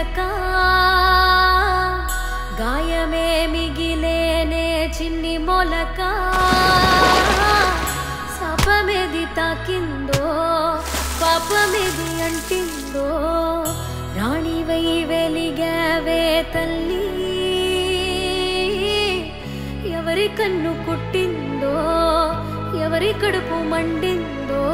చిలక గాయమే మిగిలేనే చిన్ని మొలక శాపమేది తాకిందో పాపమేది అంటిందో రాణివై వెలిగావే తల్లి ఎవరి కన్ను కుట్టిందో ఎవరి కడుపు మండిందో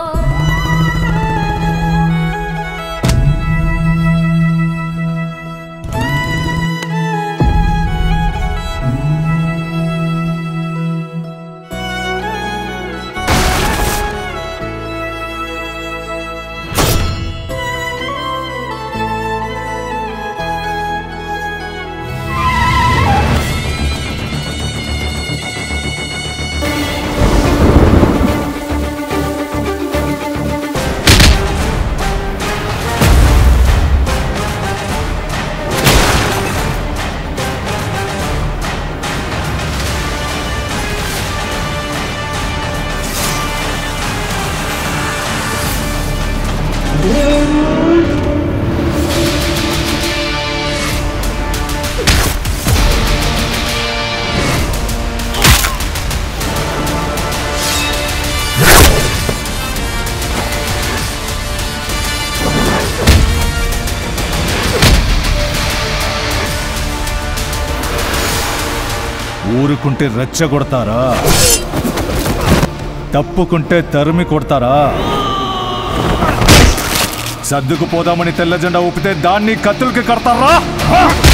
ఊరుకుంటే రెచ్చగొడతారా తప్పుకుంటే తరిమి కొడతారా సర్దుకుపోదామని తెల్ల జెండా ఊపితే దాన్ని కత్తులకి కడతారా